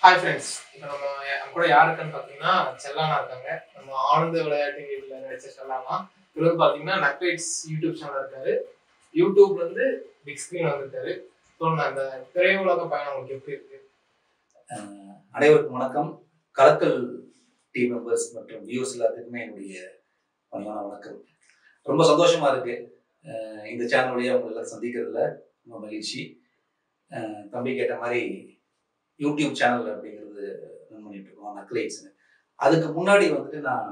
Hi friends இப்போ நம்ம நம்ம கூட யார் இருக்கான்னு பார்த்தீங்கன்னா செல்லானா இருக்காங்க நம்ம ஆனந்த விளையாட்டு வீட்டில் நடிச்ச செல்லானா இவர் வந்து பார்த்தீங்கன்னா நக்ரைட்ஸ் யூடியூப் சேனல் இருக்காரு யூடியூப்ல இருந்து பிக் ஸ்க்ரீன் வந்திருக்காரு சொல்லுங்க அந்த திரையுலக பயணம் உங்களுக்கு எப்படி இருக்கு அஹ் அனைவருக்கும் வணக்கம் கலக்கல் டீம் மெம்பர்ஸ் மற்றும் வியூஸ் எல்லாத்துக்குமே என்னுடைய பணிவான வணக்கம் ரொம்ப சந்தோஷமா இருக்கு அஹ் இந்த சேனலுடைய உங்களை எல்லாம் சந்திக்கிறதுல ரொம்ப மகிழ்ச்சி அஹ் தம்பி கேட்ட மாதிரி யூடியூப் சேனல் அப்படிங்கிறது ரன் பண்ணிட்டு இருக்கோம் நக்லைட்ஸ் அதுக்கு முன்னாடி வந்துட்டு நான்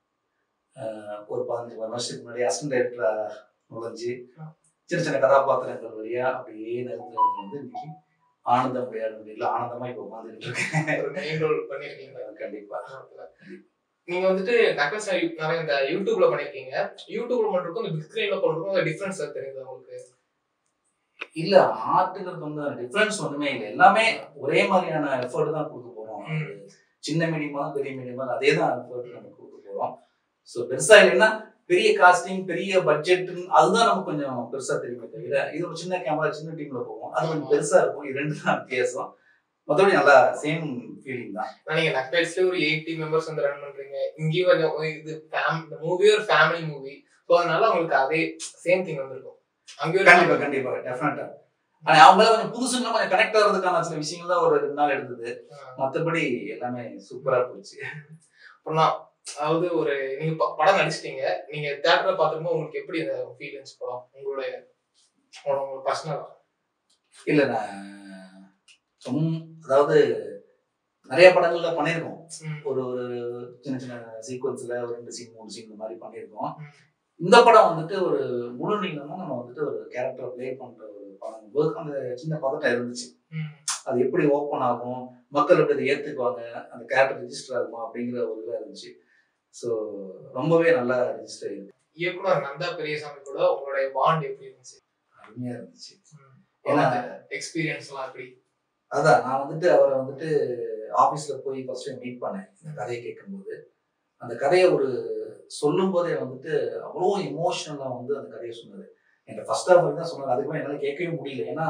அஹ் ஒரு பதினஞ்சு வருஷத்துக்கு முன்னாடி அசிஸ்டன்ட் டைரக்டரா நுழைஞ்சு சின்ன சின்ன கதாபாத்திரங்கள் வழியா அப்படியே நகர்ந்து வந்து இன்னைக்கு ஆனந்தம் விளையாடும் வீட்டில் ஆனந்தமா இப்போ உட்காந்துட்டு இருக்கேன் ஒரு மெயின் ரோல் பண்ணியிருக்கீங்க கண்டிப்பா நீங்க வந்துட்டு நக்கல்ஸ் நிறைய இந்த யூடியூப்ல பண்ணிருக்கீங்க யூடியூப்ல பண்றதுக்கும் இந்த பிக் ஸ்க்ரீன்ல பண்றதுக்கும் டிஃபரன்ஸ் தெரியுது உங்களுக்கு இல்ல ஆர்ட்டுங்கிறது வந்து டிஃபரன்ஸ் ஒண்ணுமே இல்லை எல்லாமே ஒரே மாதிரியான எஃபர்ட் தான் கொடுக்க போறோம் ம். சின்ன மீடியமா பெரிய மீடியமா அதே தான் எஃபர்ட் நம்ம கொடுக்க போறோம் ஸோ பெருசா இல்லைன்னா பெரிய காஸ்டிங் பெரிய பட்ஜெட் அதுதான் நமக்கு கொஞ்சம் பெருசா தெரியுமே தவிர இது ஒரு சின்ன கேமரா சின்ன டீம்ல போகும் அது கொஞ்சம் பெருசா இருக்கும் இது ரெண்டு தான் வித்தியாசம் மற்றபடி நல்லா சேம் ஃபீலிங் தான் ஆனா நீங்க நக்லைட்ஸ்ல ஒரு எயிட்டி மெம்பர்ஸ் வந்து ரன் பண்றீங்க இங்கேயும் கொஞ்சம் இது ஃபேம் இந்த மூவி ஒரு ஃபேமிலி மூவி ஸோ அதனால உங்களுக்கு அதே சேம் திங் வந்திருக்கும் அங்கேயும் கண்டிப்பா ஒரு கண்டிப்பா டெஃபினட்டா ஆனா அவங்க கொஞ்சம் புதுசுங்களா கொஞ்சம் கனெக்ட் ஆகிறதுக்கான சில விஷயங்கள் தான் ஒரு ரெண்டு நாள் எடுத்தது மத்தபடி எல்லாமே சூப்பரா போச்சு அப்புறம் அதாவது ஒரு நீங்க ப- படம் நடிச்சிட்டீங்க நீங்க தியேட்டர்ல பாத்துருக்கும் உங்களுக்கு எப்படி அந்த ஃபீலிங்ஸ் படம் உங்களுடைய உங்களோட பர்சனல் இல்ல நான் ரொம்ப அதாவது நிறைய படங்கள்ல பண்ணியிருக்கோம் ஒரு ஒரு சின்ன சின்ன சீக்வன்ஸ்ல ஒரு ரெண்டு சீன் மூணு சீன் இந்த மாதிரி பண்ணியிருக்கோம் ம். இந்த படம் வந்துட்டு ஒரு முழு நீளமா நம்ம வந்துட்டு ஒரு கேரக்டர் ப்ளே பண்ற ஒரு படம் போது அந்த சின்ன பதட்டம் இருந்துச்சு அது எப்படி ஓப்பன் ஆகும் மக்கள் எப்படி அதை ஏத்துக்குவாங்க அந்த கேரக்டர் ரெஜிஸ்டர் ஆகுமா அப்படிங்கிற ஒரு இதாக இருந்துச்சு ஸோ ரொம்பவே நல்லா ரெஜிஸ்டர் ஆயிருக்கு இயக்குனர் நந்தா பெரியசாமி கூட உங்களுடைய பாண்ட் எப்படி இருந்துச்சு அருமையா இருந்துச்சு ஏன்னா ஏன்னா- எக்ஸ்பீரியன்ஸ் எல்லாம் எப்படி அதான் நான் வந்துட்டு அவரை வந்துட்டு ஆபீஸ்ல போய் ஃபர்ஸ்ட் டைம் மீட் பண்ணேன் இந்த கதையை கேட்கும்போது அந்த கதையை ஒரு சொல்லும் போதே வந்துட்டு அவ்வளோ இமோஷனலா வந்து அந்த கதையை சொன்னாரு என்கிட்ட ஃபர்ஸ்ட் ஆஃப் தான் சொன்னாரு அதுக்கு என்னால கேட்கவே முடியல ஏன்னா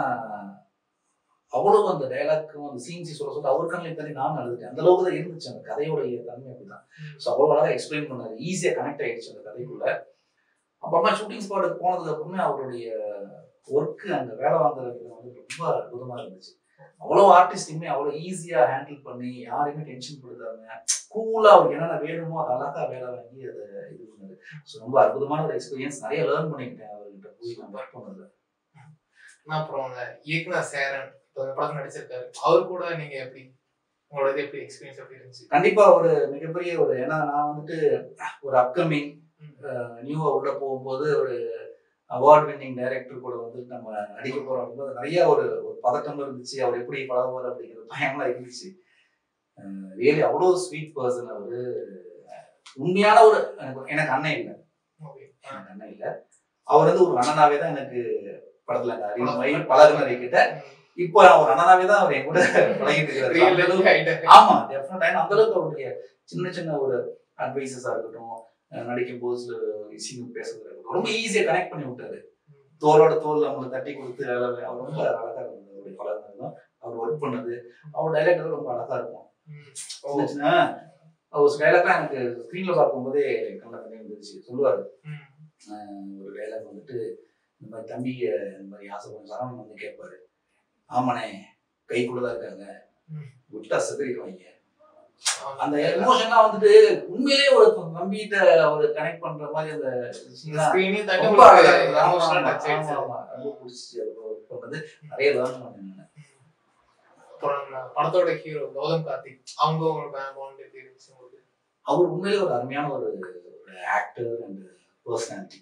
அவ்வளவு அந்த டைலாக்கும் அந்த சீன்ஸ் சொல்ல சொல்ல அவர் கண்ணில் தண்ணி நான் அழுதுட்டேன் அந்த அளவுக்கு தான் இருந்துச்சு அந்த கதையோடைய தன்மை அப்படிதான் ஸோ அவ்வளோ அழகாக எக்ஸ்பிளைன் பண்ணாரு ஈஸியா கனெக்ட் ஆயிடுச்சு அந்த கதைக்குள்ள அப்புறமா ஷூட்டிங் ஸ்பாட்டுக்கு போனதுக்கு அப்புறமே அவருடைய ஒர்க்கு அங்க வேலை வாங்குறது வந்து ரொம்ப அற்புதமா இருந்துச்சு அவ்வளோ ஆர்டிஸ்டையுமே அவ்வளோ ஈஸியா ஹேண்டில் பண்ணி யாரையுமே டென்ஷன் கொடுக்காம கூலா அவருக்கு என்னென்ன வேணுமோ அதை அழகா வேலை வாங்கி அதை இது பண்ணாரு ஸோ ரொம்ப அற்புதமான ஒரு எக்ஸ்பீரியன்ஸ் நிறைய லேர்ன் பண்ணிக்கிட்டேன் அவர்கிட்ட போய் நான் ஒர்க் பண்ணதுல நான் அப்புறம் அந்த இயக்குனர் சேரன் இப்போ அந்த படத்துல நடிச்சிருக்காரு அவர் கூட நீங்க எப்படி உங்களோட இது எப்படி எக்ஸ்பீரியன்ஸ் எப்படி இருந்துச்சு கண்டிப்பா ஒரு மிகப்பெரிய ஒரு ஏன்னா நான் வந்துட்டு ஒரு அப்கமிங் நியூவா உள்ள போகும்போது ஒரு அவார்ட் வின்னிங் டைரக்டர் கூட வந்து நம்ம நடிக்க போறோம் அப்படிங்கும்போது நிறைய ஒரு ஒரு பதட்டம் இருந்துச்சு அவர் எப்படி பழகுவார் அப்படிங்கிற பயம்லாம் இருந்துச்சு ரியலி அவ்வளோ ஸ்வீட் பர்சன் அவரு உண்மையான ஒரு எனக்கு- எனக்கு அண்ணன் இல்லை ஓகே எனக்கு அண்ணன் இல்லை அவர் வந்து ஒரு அண்ணனாவே தான் எனக்கு படத்துல அந்த அறிவுமை பழகுனதை கிட்ட இப்போ நான் ஒரு அண்ணனாவே தான் அவர் என் கூட பழகிட்டு இருக்கிறாரு அந்த அளவுக்கு ஆமா டெஃபினட்டா ஏன்னா அந்த அளவுக்கு அவருடைய சின்ன சின்ன ஒரு அட்வைசஸா இருக்கட்டும் அஹ் நடிக்கும் போது சில விஷயங்கள் பேசுறது இருக்கட்டும் ரொம்ப ஈஸியா கனெக்ட் பண்ணி விட்டாரு தோளோட தோல் நம்மளை தட்டி கொடுத்து வேலை அவர் ரொம்ப அழகா இருந்தது அவருடைய பழக்கம் அவர் ஒர்க் பண்ணது அவர் டைலாக் ரொம்ப அழகா இருக்கும் சின்ன சின்ன ஒரு டைலாக்லாம் எனக்கு ஸ்க்ரீன்ல பார்க்கும்போதே கண்ண தண்ணி வந்துருச்சு சொல்லுவாரு அஹ் ஒரு டைலாக் வந்துட்டு இந்த மாதிரி தம்பிய இந்த மாதிரி ஆசைப்படும் சரவணன் வந்து கேட்பாரு ஆமாண்ணே கைக்குள்ளதான் இருக்காங்க ம். விட்டா செதறிடுவாங்க அந்த எமோஷன்லாம் வந்துட்டு உண்மையிலேயே ஒரு நம்பிட்ட ஒரு கனெக்ட் பண்ற மாதிரி அந்த விஷயம்லாம் ஸ்கிரீனையும் தாண்டி ரொம்ப அழகா உங்களுக்கு இருந்தது. ஆமா, emotional ஆமா, touch ஆயிடுச்சு. ஆமா, ஆமா. ரொம்ப பிடிச்சிச்சு அது work பண்ணது நிறைய லேர்ன் பண்ணேன் நானு. அப்புறம் நம்ம படத்தோட ஹீரோ கௌதம் கார்த்திக் அவங்க உங்களுக்கு பாண்ட் எப்படி இருந்துச்சு உங்களுக்கு அவர் உண்மையிலேயே ஒரு அருமையான ஒரு ஆக்டர் அண்ட் பர்சனாலிட்டி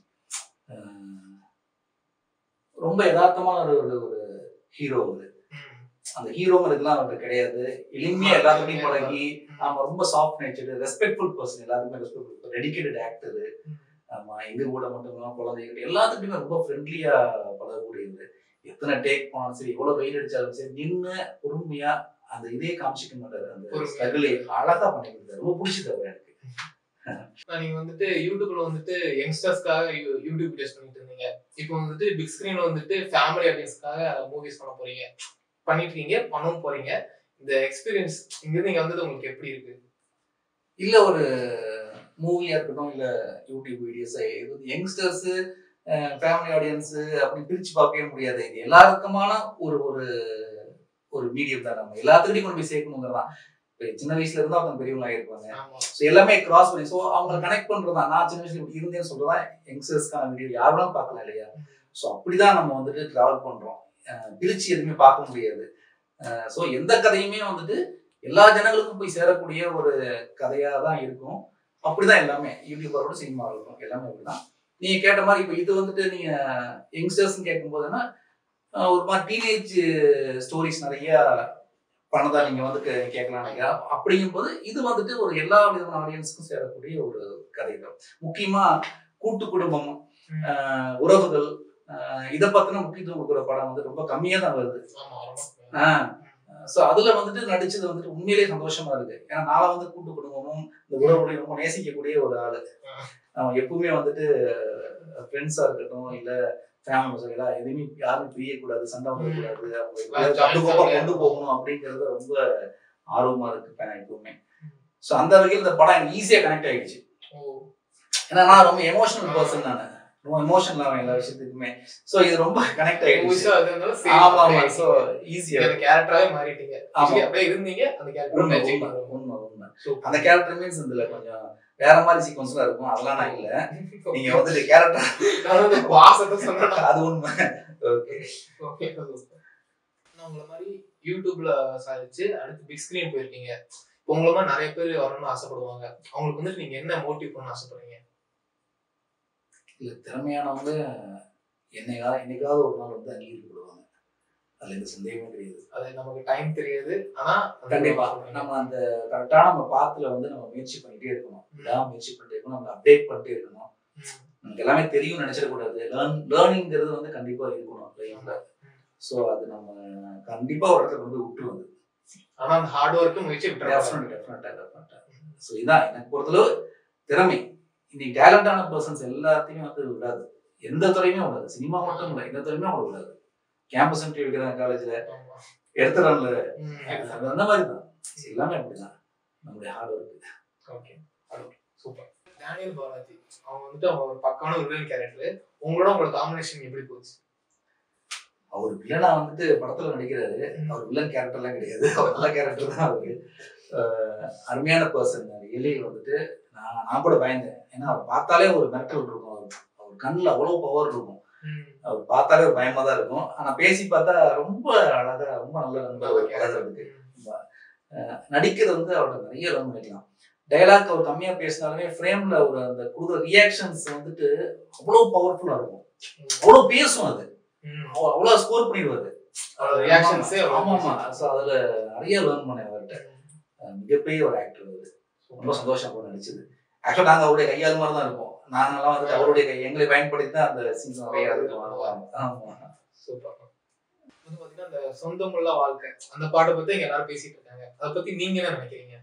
ரொம்ப யதார்த்தமான ஒரு ஒரு- ஒரு ஹீரோ அவரு அந்த ஹீரோங்கிறதுலாம் அவருக்கு கிடையாது எளிமையா எல்லாத்துடையும் பழகி ஆமா ரொம்ப சாஃப்ட் நேச்சர் ரெஸ்பெக்ட்ஃபுல் பர்சன் எல்லாத்துக்குமே ரெஸ்பெக்ட்ஃபுல் டெடிகேட்டட் ஆக்டர் ஆமா எங்க கூட மட்டும் இல்லாம குழந்தைகிட்ட எல்லாத்துக்குமே ரொம்ப ஃப்ரெண்ட்லியா பழகக்கூடியது எத்தனை டேக் போனாலும் சரி எவ்வளவு வெயில் அடிச்சாலும் சரி நின்று பொறுமையா அந்த இதே காமிச்சிக்க மாட்டாரு அந்த பொறுமையா. ஸ்ட்ரகிளை அழகா பண்ணி கொடுத்தாரு ரொம்ப பிடிச்சது அவர் எனக்கு நான் நீங்க வந்துட்டு யூடியூப்ல வந்துட்டு யங்ஸ்டர்ஸ்க்காக யூடியூப் வீடியோஸ் பண்ணிட்டு இருந்தீங்க இப்போ வந்துட்டு பிக் ஸ்கிரீன்ல வந்துட்டு ஃபேமிலி ஆடியன்ஸ்க்காக மூவிஸ் பண்ண போறீங்க பண்ணிட்டு இருக்கீங்க பண்ணவும் போறீங்க இந்த எக்ஸ்பீரியன்ஸ் இங்க இருந்து இங்க வந்தது உங்களுக்கு எப்படி இருக்கு இல்ல ஒரு மூவியா இருக்கட்டும் இல்ல யூடியூப் வீடியோஸ் இது யங்ஸ்டர்ஸ் ஃபேமிலி ஆடியன்ஸ் அப்படி பிரிச்சு பார்க்கவே முடியாது இது எல்லாருக்குமான ஒரு ஒரு ஒரு மீடியம் தான் நம்ம எல்லாத்துக்கிட்டையும் கொண்டு போய் சேர்க்கணுங்கிறதான் இப்போ சின்ன வயசுல இருந்து அவங்க பெரியவங்களா இருப்பாங்க ஆமா ஸோ எல்லாமே கிராஸ் பண்ணி ஸோ அவங்க கனெக்ட் பண்றதா நான் சின்ன வயசுல இப்படி இருந்தேன்னு சொல்றதா யங்ஸ்டர்ஸ்க்கான வீடியோ யாரும் பார்க்கலாம் இல்லையா ஸோ அப்படிதான் நம்ம வந்துட்டு டிராவல் பண்றோம் அஹ் பிரிச்சு எதுவுமே பார்க்க முடியாது ஸோ எந்த கதையுமே வந்துட்டு எல்லா ஜனங்களுக்கும் போய் சேரக்கூடிய ஒரு கதையா தான் இருக்கும் அப்படிதான் எல்லாமே யூடியூபரோட சினிமா இருக்கும் எல்லாமே அப்படிதான் நீங்க கேட்ட மாதிரி இப்போ இது வந்துட்டு நீங்க யங்ஸ்டர்ஸ் கேட்கும்போதுன்னா அஹ் ஒரு மாதிரி டீனேஜ் ஸ்டோரிஸ் நிறைய பண்ணதா நீங்க வந்து கே- கேட்கலாம் நினைக்கிறேன் அப்படிங்கும்போது இது வந்துட்டு ஒரு எல்லா விதமான ஆடியன்ஸுக்கும் சேரக்கூடிய ஒரு கதை தான் முக்கியமா கூட்டு குடும்பம் ம். ஆஹ் உறவுகள் ஆஹ் இதை பத்தின முக்கியத்துவம் கொடுக்குற படம் வந்து ரொம்ப கம்மியா தான் வருது ஆமா ரொம்ப ஸோ அதுல வந்துட்டு நடிச்சது வந்துட்டு உண்மையிலேயே சந்தோஷமா இருக்கு ஏன்னா நான் வந்து கூட்டு குடும்பமும் இந்த உறவுகளையும் ரொம்ப நேசிக்கக்கூடிய ஒரு ஆளு அவன் எப்பவுமே வந்துட்டு ஃப்ரெண்ட்ஸா இருக்கட்டும் இல்ல ஃபேமிலி எல்லாம் எதுவுமே யாரும் பிரியக்கூடாது சண்டை வந்துடக்கூடாது அவங்க எப்படியாவது கட்டுக்கோப்பா கொண்டு போகணும் அப்படிங்கறது ரொம்ப ஆர்வமா இருக்கு நான் எப்பவுமே ஸோ அந்த வகையில் இந்த படம் எனக்கு ஈஸியா கனெக்ட் ஆயிடுச்சு ஓ ஏன்னா நான் ரொம்ப எமோஷனல் பர்சன் நான் ரொம்ப எமோஷனல் ஆகும் எல்லா விஷயத்துக்குமே ஸோ இது ரொம்ப கனெக்ட் ஆயிடுச்சு புதுசா அது இருந்தாலும் சரி, ஆமா ஆமா அப்படியே ஸோ ஈஸியா அந்த கேரக்டராவே மாறிட்டீங்க ஆமா. Actually அப்படியே இருந்தீங்க அந்த கேரக்டர் உண்மை மேஜிக் உண்மை உண்மை உண்மை அந்த கேரக்டர் மீன்ஸ் இதுல கொஞ்சம் வேற மாதிரி சீக்வன்ஸ்லாம் இருக்கும் அதெல்லாம் நான் இல்ல நீங்க வந்துட்டு கேரக்டர் நான் வந்து பாசத்தை சொன்னேன் அது உண்மை ஓகே ஓகே நான் உங்களை மாதிரி யூடியூப்ல சாதிச்சு அடுத்து பிக் ஸ்கிரீன் போயிருக்கீங்க இப்போ உங்களை மாதிரி நிறைய பேர் வரணும்னு ஆசைப்படுவாங்க அவங்களுக்கு வந்துட்டு நீங்க என்ன மோட்டிவ் பண்ண ஆசைப்படுறீங்க இல்ல திறமையானவங்க என்னைக்காவது என்னைக்காவது ஒரு நாள் வந்து அங்கீகரிக்கப்படுவாங்க அதுல எந்த சந்தேகமே கிடையாது அது நமக்கு டைம் தெரியாது ஆனா அந்த கண்டிப்பா சொல்றீங்க. நம்ம அந்த கரெக்டான நம்ம பாத்துல வந்து நம்ம முயற்சி பண்ணிட்டே இருக்கணும் விடாம முயற்சி பண்ணிட்டே இருக்கணும் நம்ம அப்டேட் பண்ணிட்டே இருக்கணும் ம். நமக்கு எல்லாமே தெரியும் நினைச்சிடக்கூடாது லேர்ன் லேர்னிங்கிறது வந்து கண்டிப்பா இருக்கணும் லைஃப்ல ஸோ அது நம்ம கண்டிப்பா ஒரு இடத்துல கொண்டு போய் விட்டுருவது ஆனா அந்த ஹார்ட் ஒர்க்கு முயற்சி விட்டுறாங்க டெஃபினட் டெஃபினட்டா டெஃபினட்டா ஸோ இதான் எனக்கு பொறுத்தளவு திறமை இன்னைக்கு டேலண்டான பர்சன்ஸ் எல்லாத்தையுமே வந்து விடாது எந்த துறையுமே விடாது சினிமா மட்டும் இல்லை எந்த துறையுமே அவங்க விடாது கேம்பஸ் இன்டர்வியூ வைக்கிறாங்க காலேஜ்ல எடுத்துறான்ல அது அந்த மாதிரி தான் எல்லாமே அப்படிதான் நம்மளுடைய hard work okay super Daniel Balaji அவங்க வந்துட்டு அவங்க ஒரு பக்கான ஒரு வில்லன் கேரக்டர் உங்களோட உங்களோட காம்பினேஷன் எப்படி போச்சு அவர் வில்லனா வந்துட்டு படத்துல நடிக்கிறாரு அவர் வில்லன் கேரக்டர்லாம் கிடையாது அவர் நல்ல கேரக்டர் தான் அவரு அஹ் அருமையான பர்சன் எலி வந்துட்டு நான் நான் கூட பயந்தேன் ஏன்னா அவர் பார்த்தாலே ஒரு மிரட்டல் இருக்கும் அவர் அவர் கண்ணில் அவ்வளோ பவர் இருக்கும் அவர் பார்த்தாலே ஒரு பயமா தான் இருக்கும் ஆனா பேசி பார்த்தா ரொம்ப அழகா ரொம்ப நல்ல நண்பர் ஒரு பழகிறதுக்கு நடிக்கிறது வந்து அவரோட நிறைய லேர்ன் பண்ணிக்கலாம் டைலாக் அவர் கம்மியா பேசினாலுமே ஃப்ரேம்ல ஒரு அந்த கொடுக்குற ரியாக்ஷன்ஸ் வந்துட்டு அவ்வளவு பவர்ஃபுல்லா இருக்கும் அவ்வளவு பேசும் அது அவ- அவ்வளவு ஸ்கோர் பண்ணிடுவாரு ரியாக்ஷன்ஸே ஆமா ஆமா ஸோ அதுல நிறைய லேர்ன் பண்ணேன் அவர்கிட்ட அஹ் மிகப்பெரிய ஒரு ஆக்டர் அவரு ரொம்ப சந்தோஷம் போல நடிச்சது ஆக்சுவலா நாங்க அவருடைய கையால் மாதிரி தான் இருப்போம் நாங்கெல்லாம் வந்துட்டு அவருடைய கை எங்களை பயன்படுத்தி தான் அந்த சீன்ஸ் நிறைய இருக்கும் ஆமா சூப்பர் வந்து பாத்தீங்கன்னா அந்த சொந்தமுள்ள வாழ்க்கை அந்த பாட்டை பத்தி இங்க எல்லாரும் பேசிட்டு இருக்காங்க அதை பத்தி நீங்க என்ன நினைக்கிறீங்க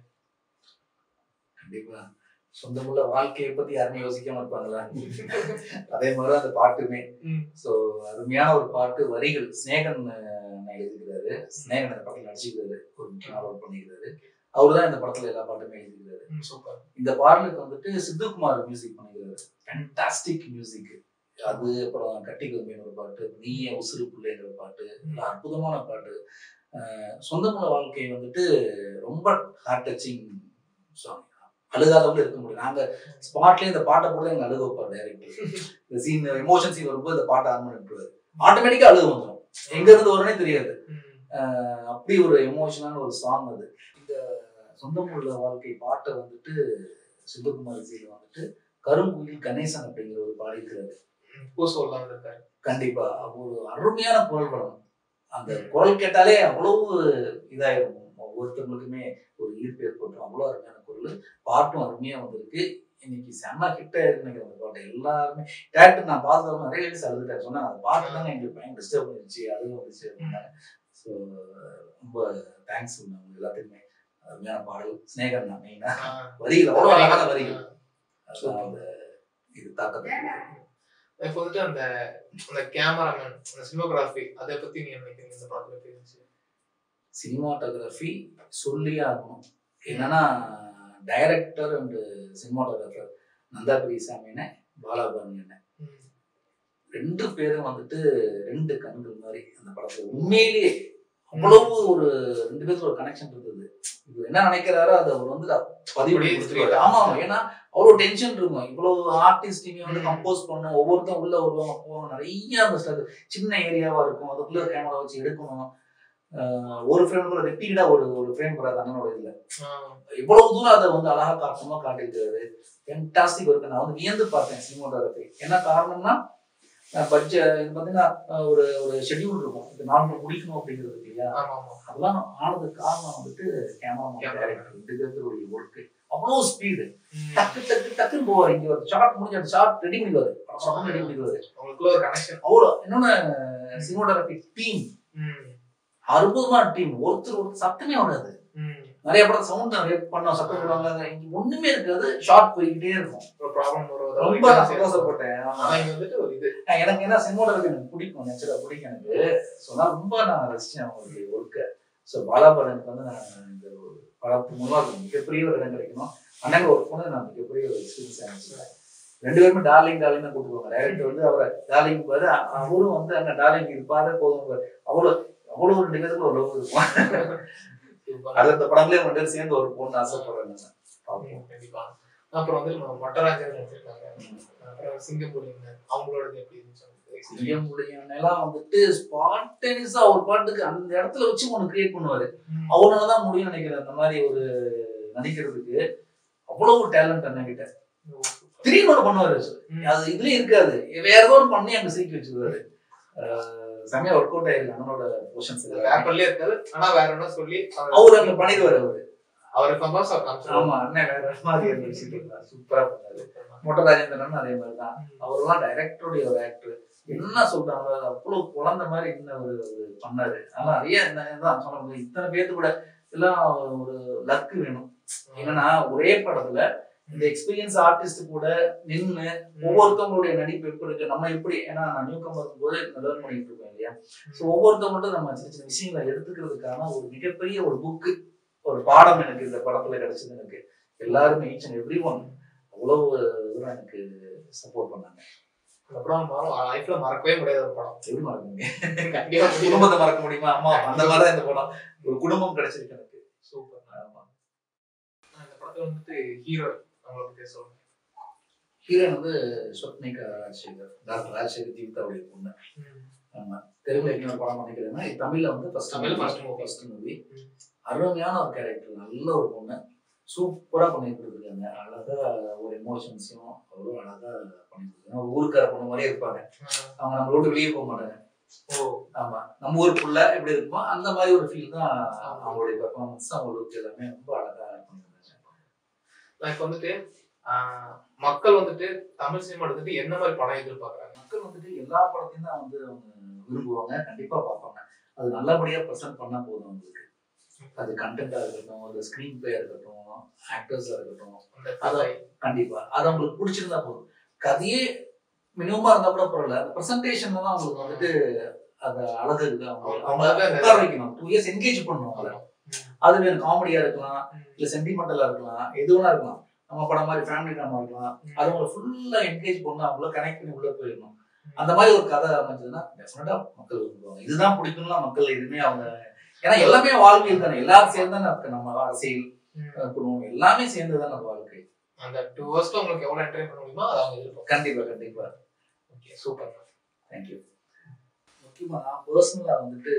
கண்டிப்பா சொந்தமுள்ள வாழ்க்கையை பத்தி யாருமே யோசிக்காம இருப்பாங்களா அதே மாதிரி அந்த பாட்டுமே ம். சோ அருமையான ஒரு பாட்டு வரிகள் ஸ்நேகன் அஹ், எழுதிக்கிறாரு ஸ்நேகன் இந்த படத்துல நடிச்சுக்கிறாரு ஒரு முக்கியமான ரோல் பண்ணிக்கிறாரு அவரு தான் இந்த படத்துல எல்லா பாட்டுமே எழுதிக்கிறாரு சூப்பர் இந்த பாடலுக்கு வந்துட்டு சித்துக்குமார் மியூசிக் பண்ணிக்கிறாரு ஃபேண்டாஸ்டிக் மியூசிக் அது அப்புறம் கட்டிக்கும்பின்னு ஒரு பாட்டு நீயே உசுறு பிள்ளைங்கிற பாட்டு நல்ல அற்புதமான பாட்டு அஹ் சொந்தமுள்ள வாழ்க்கை வந்துட்டு ரொம்ப ஹார்ட் டச்சிங் சாங் அழுகாதவங்களும் இருக்க முடியும் நாங்க ஸ்பாட்லயே இந்த பாட்டை போட்டு எங்க அழுக வைப்பார் டைரக்டர் இந்த சீன் எமோஷன் சீன் வரும்போது இந்த பாட்டை ஆன் பண்ணி விட்டுருவாரு ஆட்டோமேட்டிக்கா அழுக வந்துடும் எங்க இருந்து வரும்னே தெரியாது அஹ் அப்படி ஒரு எமோஷனான ஒரு சாங் அது இந்த சொந்தமுள்ள வாழ்க்கை பாட்டை வந்துட்டு சிவகுமார் ஜியில் வந்துட்டு கருங்குயில் கணேசன் அப்படிங்கிற ஒரு பாடியிருக்கிறாரு பூ சொல்லலாம் இருக்காரு கண்டிப்பா ஒரு அருமையான குரல் வளம் அந்த குரல் கேட்டாலே அவ்வளவு இதாயிரும் ஒவ்வொருத்தவங்களுக்குமே ஒரு ஈர்ப்பு ஏற்பட்டுரும் அவ்வளவு அருமையான குரல் பாட்டும் அருமையா வந்திருக்கு இன்னைக்கு செம்ம கிட்ட இருக்குன்னு அந்த பாட்டு எல்லாருமே டேரக்டர் நான் பார்த்தவங்க நிறைய லேடிஸ் அழுதுட்டாங்க சொன்னாங்க அந்த பாட்டு தாங்க எங்களுக்கு பயங்கர டிஸ்டர்ப் பண்ணிருச்சு அழுக வந்துச்சு அப்படின்னாங்க ஸோ ரொம்ப தேங்க்ஸ் அவங்க எல்லாத்துக்குமே அருமையான பாடல் ஸ்னேகன் தான் மெயினா வரிகள் அவ்வளோ அழகான வரிகள் அதுதான் அந்த இது தாக்கத்தை இப்போ வந்துட்டு அந்த அந்த கேமராமேன் அந்த சினிமோகிராஃபி அதை பத்தி நீங்க நினைக்கிறீங்க இந்த படத்துல எப்படி இருந்துச்சு சினிமாட்டோகிராஃபி சொல்லியே ஆகணும் என்னன்னா டைரக்டர் அண்ட் சினிமாட்டோகிராஃபர் நந்தா பெரியசாமின்னு பாலாபரணி என்ன ம். ரெண்டு பேரும் வந்துட்டு ரெண்டு கண்கள் மாதிரி அந்த படத்துல உண்மையிலேயே அவ்வளவு ஒரு ரெண்டு பேருக்கு ஒரு கனெக்ஷன் இருந்தது இது என்ன நினைக்கிறாரோ அதை அவர் வந்து பதிவு பண்ணி அப்படியே கொடுத்துருவாரு தெரியுது. ஆமா ஆமா ஏன்னா அவ்வளவு டென்ஷன் இருக்கும் இவ்வளவு ஆர்டிஸ்டையுமே வந்து ம். கம்போஸ் பண்ணும் ஒவ்வொருத்தரும் உள்ள வருவாங்க போவாங்க நிறைய அந்த struggle. சின்ன ஏரியாவா இருக்கும் அதுக்குள்ள கேமரா வச்சு எடுக்கணும் ஆஹ் ஒரு ஃப்ரேம் கூட ரிப்பீட்டடா ஒரு ஒரு ஃப்ரேம் வராது அண்ணனோட இதுல ஆ. இவ்வளவு தூரம் அதை வந்து அழகா காட்டணுமா காட்டியிருக்காரு ஃபென்டாஸ்டிக் ஒர்க் நான் வந்து வியந்து பார்த்தேன் சினிமாட்டோகிராஃபி என்ன காரணம்னா பட்ஜெட் இது பார்த்தீங்கன்னா அஹ் ஒரு ஒரு ஷெட்யூல் இருக்கும் இது நார்மல் முடிக்கணும் அப்படிங்கிறது இல்லையா ஆமா ஆமா அதெல்லாம் ஆனதுக்கு காரணம் வந்துட்டு கேமரா Camera. டேரக்டர் ரெண்டு பேருடைய ஒர்க்கு அவ்வளோ ஸ்பீடு ம். டக்கு டக்கு டக்குன்னு போவார் இங்க ஒரு ஷார்ட் முடிஞ்ச அந்த ஷார்ட் ரெடி பண்ணிடுவாரு ஷார்ட் ரெடி பண்ணிடுவாரு உங்களுக்குள்ள ஒரு கனெக்ஷன் அவ்வளோ இன்னொன்னு சினிமாட்டோகிராஃபி டீம் ம் அற்புதமான டீம் ஒருத்தர் ஒருத்தர் சத்தமே வராது ம் நிறைய படம் சவுண்ட் நிறைய பண்ணோம் சத்தம் போடுவாங்க இங்க ஒண்ணுமே இருக்காது ஷார்ட் போய்கிட்டே இருக்கும் ஒரு ப்ராப்ளம் வரும் ரொம்ப நான் சந்தோஷப்பட்டேன் ஆமா. ஆனா இங்க வந்துட்டு ஒரு இது நான் எனக்கு என்ன சினிமாட்டோகிராஃபி எனக்கு பிடிக்கும் நேச்சரா பிடிக்கும் எனக்கு சொன்னா ரொம்ப நான் ரசிச்சேன் அவங்களுடைய ஒர்க்கை ஸோ பாலாபரனுக்கு வந்து நான் இந்த ஒரு படத்து மூலமா அது மிகப்பெரிய ஒரு இடம் கிடைக்கணும் அண்ணன் ஒர்க் பண்ணது நான் மிகப்பெரிய ஒரு எக்ஸ்பீரியன்ஸ் ஆனிச்சிருக்கேன் ரெண்டு பேருமே டார்லிங் டார்லிங் தான் கூப்பிடுவாங்க டைரக்டர் வந்து அவரை டார்லிங் பாரு அ- அவரும் வந்து அண்ணன் டார்லிங் இருப்பாரு போதும் பாரு அவ்வளோ அவ்வளோ ஒரு ரெண்டு பேருக்கு ஒரு லவ் இருக்கும் சூப்பர். அடுத்த படங்களே ரெண்டு பேரும் சேர்ந்து ஒரு பொண்ணு ஆசைப்படுறேன் நான் பார்ப்போம். ம், கண்டிப்பா அப்புறம் வந்து நம்ம மொட்டராஜர் நடிச்சிருக்காங்க அப்புறம் சிங்கப்பூரிங்க அவங்களோடது எப்படி இருந்துச்சு உங்களுக்கு? சிங்கமுடைய நிலம் வந்துட்டு ஸ்பான்டேனியஸா ஒரு பாட்டுக்கு அந்த இடத்துல வச்சு ஒன்று கிரியேட் பண்ணுவாரு ம். அவனாலதான் முடியும்னு நினைக்கிறேன் அந்த மாதிரி ஒரு நடிக்கிறதுக்கு அவ்வளவு டேலண்ட் அண்ணன் கிட்ட ஓ, சூப்பர். திடீர்னு ஒன்று பண்ணுவாரு ம். அது இதுலயும் இருக்காது வேற ஏதோ ஒன்று பண்ணி அங்க சிரிக்க வச்சிருவாரு அஹ் செமையா ஒர்க் அவுட் ஆயிருக்கு அண்ணனோட போர்ஷன்ஸ் பேப்பர்லயே இருக்காது ஆனா வேற என்ன சொல்லி அவர் அவரு அங்க பண்ணிடுவாரு அவரு அவர் சந்தோஷம் அவர் காமிச்சிருவாரு. ஆமா அண்ணன் வேற மாதிரி இருந்த விஷயத்துல சூப்பரா பண்ணாரு மொட்டை ராஜேந்திரன் அதே மாதிரி தான் ம். அவரெல்லாம் டைரக்டருடைய ஒரு ஆக்டர் என்ன சொல்றாங்க அது அவ்வளவு குழந்தை மாதிரி இன்னும் ஒரு ஒரு பண்ணாரு ஆனா நிறைய இந்த தான் சொல்ல முடியும் இத்தனை பேர்த்து கூட எல்லாம் ஒரு லக்கு வேணும் என்னன்னா ஒரே படத்துல இந்த எக்ஸ்பீரியன்ஸ் ஆர்டிஸ்ட் கூட நின்னு ஒவ்வொருத்தவங்களுடைய நடிப்பு எப்படி இருக்கு நம்ம எப்படி ஏன்னா நான் நியூ கம்பர் போது லேர்ன் பண்ணிட்டு இருக்கோம் இல்லையா ஸோ ஒவ்வொருத்தவங்கள்ட்ட நம்ம சின்ன சின்ன விஷயங்களை எடுத்துக்கிறதுக்கான ஒரு மிகப்பெரிய ஒரு புக்கு ஒரு பாடம் எனக்கு இந்த படத்துல கிடைச்சது எனக்கு எல்லாருமே ஈச் அண்ட் எவ்ரி ஒன் அவ்வளவு தூரம் எனக்கு சப்போர்ட் பண்ணாங்க அப்புறம் லைஃப்ல மறக்கவே முடியாத ஒரு படம் எப்படி மறக்குங்க கண்டிப்பா முடியாது. குடும்பத்தை மறக்க முடியுமா அம்மா அந்த மாதிரி தான் இந்த படம் ஒரு குடும்பம் கிடைச்சிருக்கு எனக்கு சூப்பர் ஆமா. நான் இந்த படத்துல வந்துட்டு ஹீரோ அவங்கள பத்தி சொல்லுங்க ஹீரோயின் வந்து ஸ்வப்னிகா ராஜசேகர் டாக்டர் ராஜசேகர் ஜீவிதாவுடைய பொண்ணு ஆமா தெலுங்குல இன்னொரு படம் பண்ணிக்கிறேன்னா தமிழ்ல வந்து ஃபர்ஸ்ட் தமிழ்ல first movie. ஃபர்ஸ்ட் மூவி ம். அருமையான ஒரு கேரக்டர் நல்ல ஒரு பொண்ணு சூப்பரா பண்ணி கொடுத்துருக்காங்க அழகா ஒரு எமோஷன்ஸையும் அவ்வளோ அழகா பண்ணி கொடுத்துருக்காங்க ஊருக்கார பொண்ணு மாதிரியே இருப்பாங்க அவங்க நம்ம ரோட்டு வெளியே போக மாட்டாங்க ஓ ஆமா நம்ம ஊருக்குள்ள எப்படி இருக்குமோ அந்த மாதிரி ஒரு ஃபீல் தான் அவங்களுடைய பெர்ஃபார்மன்ஸ் அவங்க லுக் எல்லாமே ரொம்ப அழகா பண்ணியிருந்தாங்க நான் இப்ப வந்துட்டு ஆஹ், மக்கள் வந்துட்டு தமிழ் சினிமா எடுத்துட்டு என்ன மாதிரி படம் எதிர்பார்க்கறாங்க மக்கள் வந்துட்டு எல்லா படத்தையும் தான் வந்து அவங்க விரும்புவாங்க கண்டிப்பா பார்ப்பாங்க அது நல்லபடியா ப்ரெசென்ட் பண்ணா போதும் அவங்களுக்கு அது கண்டென்ட்டா இருக்கட்டும் அது ஸ்கிரீன் பிளே இருக்கட்டும் ஆக்டர்ஸா இருக்கட்டும் அந்த அதான். கதை. கண்டிப்பா அது அவங்களுக்கு பிடிச்சிருந்தா போதும் கதையே மினிமமா இருந்தா கூட பரவாயில்ல அந்த ப்ரெசன்டேஷன்ல தான் அவங்களுக்கு வந்துட்டு அந்த அழகு இருக்கு அவங்க அவங்க அவங்க அந்த- உட்கார வைக்கணும் டூ இயர்ஸ் என்கேஜ் பண்ணணும் அவங்கள ம். அது வேணும் காமெடியா இருக்கலாம் ம். இல்ல சென்டிமெண்டலா இருக்கலாம் எது வேணா இருக்கலாம் நம்ம படம் மாதிரி ஃபேமிலி ட்ராமா இருக்கலாம் அது அவங்களை ஃபுல்லா என்கேஜ் பண்ணி அவங்கள கனெக்ட் பண்ணி உள்ள போயிடணும் அந்த மாதிரி ஒரு கதை அமைஞ்சதுன்னா டெஃபினட்டா மக்கள் விரும்புவாங்க இதுதான் பிடிக்கும்லாம் மக்கள் எதுவுமே அவங்க ஏன்னா எல்லாமே வாழ்வியல் தானே எல்லாரும் சேர்ந்து தானே இருக்கு நம்ம அரசியல் ம். அஹ் குடும்பம் எல்லாமே சேர்ந்து தான் நம்ம வாழ்க்கை அந்த டூ ஹவர்ஸ்ல உங்களுக்கு எவ்வளவு என்டர்டைன் பண்ண முடியுமோ அதை அவங்க எதிர்பார்க்க கண்டிப்பா கண்டிப்பா ஓகே சூப்பர் தேங்க்யூ முக்கியமா நான் பர்சனலா வந்துட்டு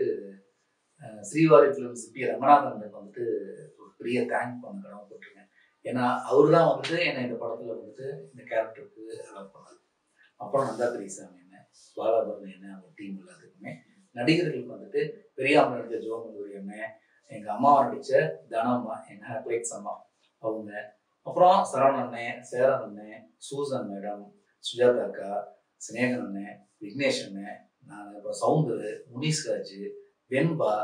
அஹ், ஸ்ரீவாரி ஃபிலிம்ஸ் பி ரமநாதனுக்கு வந்துட்டு ஒரு பெரிய தேங்க் பண்ண கடமைப்பட்டிருக்கேன் ஏன்னா அவர் தான் வந்துட்டு என்னை இந்த படத்துல வந்துட்டு இந்த கேரக்டருக்கு அலோவ் பண்ணாரு அப்புறம் நந்தா பெரியசாமி என்ன பாலாபரணி என்ன அவங்க டீம் எல்லாத்துக்குமே நடிகர்களுக்கு வந்துட்டு பெரியாம நடிச்ச ஜோமந்தூரி அண்ணன் எங்க அம்மாவை நடிச்ச தனம்மா எங்க ஹேப்லைட்ஸ் அம்மா அவங்க அப்புறம் சரவணன் அண்ணன் சேரன் அண்ணன் சூசன் மேடம் சுஜாதா அக்கா சினேகன் அண்ணன் விக்னேஷ் அண்ணன் நான் அப்புறம் சவுந்தர் முனீஸ் ராஜ் வெண்பா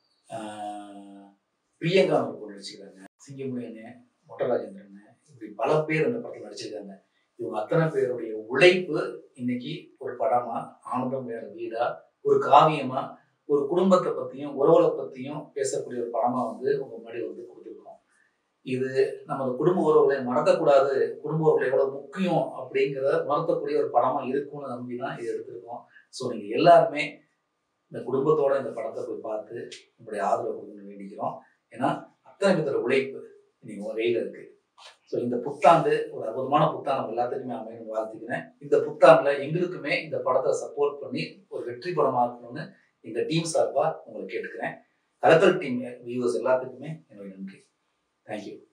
ஆஹ், பிரியங்கா ஒரு பொண்ணு நடிச்சிருக்காங்க சிங்கமுடி அண்ணன் மொட்டராஜேந்திரன் அண்ணன் இப்படி பல பேர் அந்த படத்தில் நடிச்சிருக்காங்க இவங்க அத்தனை பேருடைய உழைப்பு இன்னைக்கு ஒரு படமா ஆனந்தம் வேற வீடா ஒரு காவியமா ஒரு குடும்பத்தை பற்றியும் உறவுகளை பற்றியும் பேசக்கூடிய ஒரு படமாக வந்து உங்க முன்னாடி வந்து கொடுத்துருக்கோம் இது நமது குடும்ப உறவுகளை மறக்கக்கூடாது குடும்ப உறவுகள் எவ்வளவு முக்கியம் அப்படிங்கிறத உணர்த்தக்கூடிய ஒரு படமா இருக்கும்னு நம்பி தான் இது எடுத்திருக்கோம் ஸோ நீங்க எல்லாருமே இந்த குடும்பத்தோட இந்த படத்தை போய் பார்த்து உங்களுடைய ஆதரவு கொடுக்கணும்னு வேண்டிக்கிறோம் ஏன்னா அத்தனை பேர் உழைப்பு இன்னைக்கு உங்க கையில இருக்கு ஸோ இந்த புத்தாண்டு ஒரு அற்புதமான புத்தாண்டு எல்லாத்துக்குமே அமையணும் வாழ்த்துக்கிறேன் இந்த புத்தாண்டுல எங்களுக்குமே இந்த படத்தை சப்போர்ட் பண்ணி ஒரு வெற்றி படமாக்கணும்னு எங்க டீம் சார்பா உங்களை கேட்டுக்கிறேன் கலக்கல் டீம் வியூவர்ஸ் எல்லாத்துக்குமே என்னுடைய நன்றி தேங்க்யூ